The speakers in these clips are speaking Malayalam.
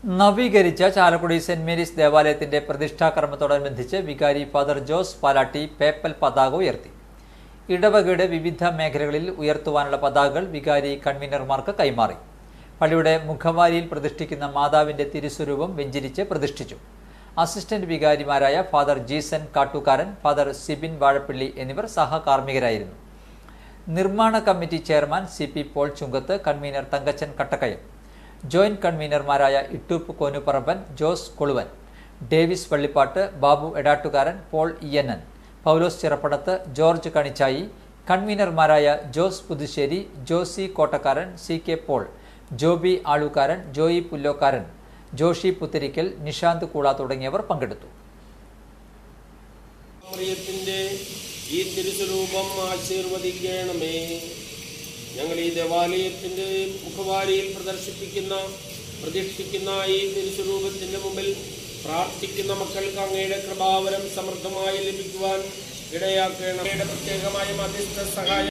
നവീകരിച്ച ചാലക്കുടി സെന്റ് മേരീസ് ദേവാലയത്തിന്റെ പ്രതിഷ്ഠാകർമ്മത്തോടനുബന്ധിച്ച് വികാരി ഫാദർ ജോസ് പാലാട്ടി പേപ്പൽ പതാക ഉയർത്തി ഇടവകയുടെ വിവിധ മേഖലകളിൽ ഉയർത്തുവാനുള്ള പതാകകൾ വികാരി കൺവീനർമാർക്ക് കൈമാറി പള്ളിയുടെ മുഖവാരിയിൽ പ്രതിഷ്ഠിക്കുന്ന മാതാവിന്റെ തിരുസ്വരൂപം വെഞ്ചരിച്ച് പ്രതിഷ്ഠിച്ചു അസിസ്റ്റന്റ് വികാരിമാരായ ഫാദർ ജീസൻ കാട്ടുകാരൻ ഫാദർ സിബിൻ വാഴപ്പള്ളി എന്നിവർ സഹകാർമ്മികരായിരുന്നു നിർമ്മാണ committee chairman C P Paul Chungath convener Thankachan Kattakkayam joint കൺവീനർമാരായ Ittoop Konuparamban Jose Koluvan Davis Vallippattu Babu Edattukaran Paul Iyannan Paulose Chirappadath George Kanichai കൺവീനർമാരായ Jose Puthussery Josy Kottakkaran C K Paul Joby Alukaran Joy Pullokkaran Joshy Puthirikkal Nishanth Koola തുടങ്ങിയവർ പങ്കെടുത്തു മറിയത്തിന്റെ ഈ തിരുസ്വരൂപം ആശീർവദിക്കണമേ ഞങ്ങൾ ഈ ദേവാലയത്തിന്റെ മുഖവാരിയിൽ പ്രദർശിപ്പിക്കുന്ന പ്രതിഷ്ഠിക്കുന്ന ഈ തിരുസ്വരൂപത്തിന്റെ മുമ്പിൽ പ്രാർത്ഥിക്കുന്ന മക്കൾക്ക് അങ്ങയുടെ കൃപാവരം സമൃദ്ധമായി ലഭിക്കുവാൻ ഇടയാക്കണം അങ്ങയുടെ പ്രത്യേകമായ മധ്യസ്ഥ സഹായം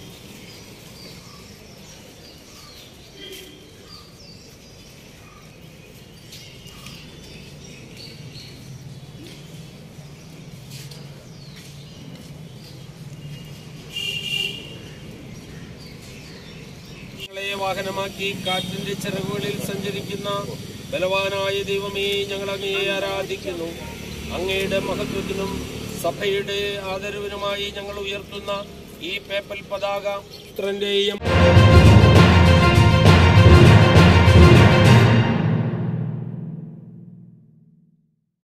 ഞങ്ങളെ വാഹനമാക്കി കാറ്റിന്റെ ചിറകുകളിൽ സഞ്ചരിക്കുന്ന ബലവാനായ ദൈവമേ ഞങ്ങൾ അങ്ങയെ ആരാധിക്കുന്നു അങ്ങയുടെ മഹത്വത്തിനും സഭയുടെ ആദരവിനുമായി ഞങ്ങൾ ഉയർത്തുന്ന ഈ പേപ്പൽ പതാക പുത്രന്റെയും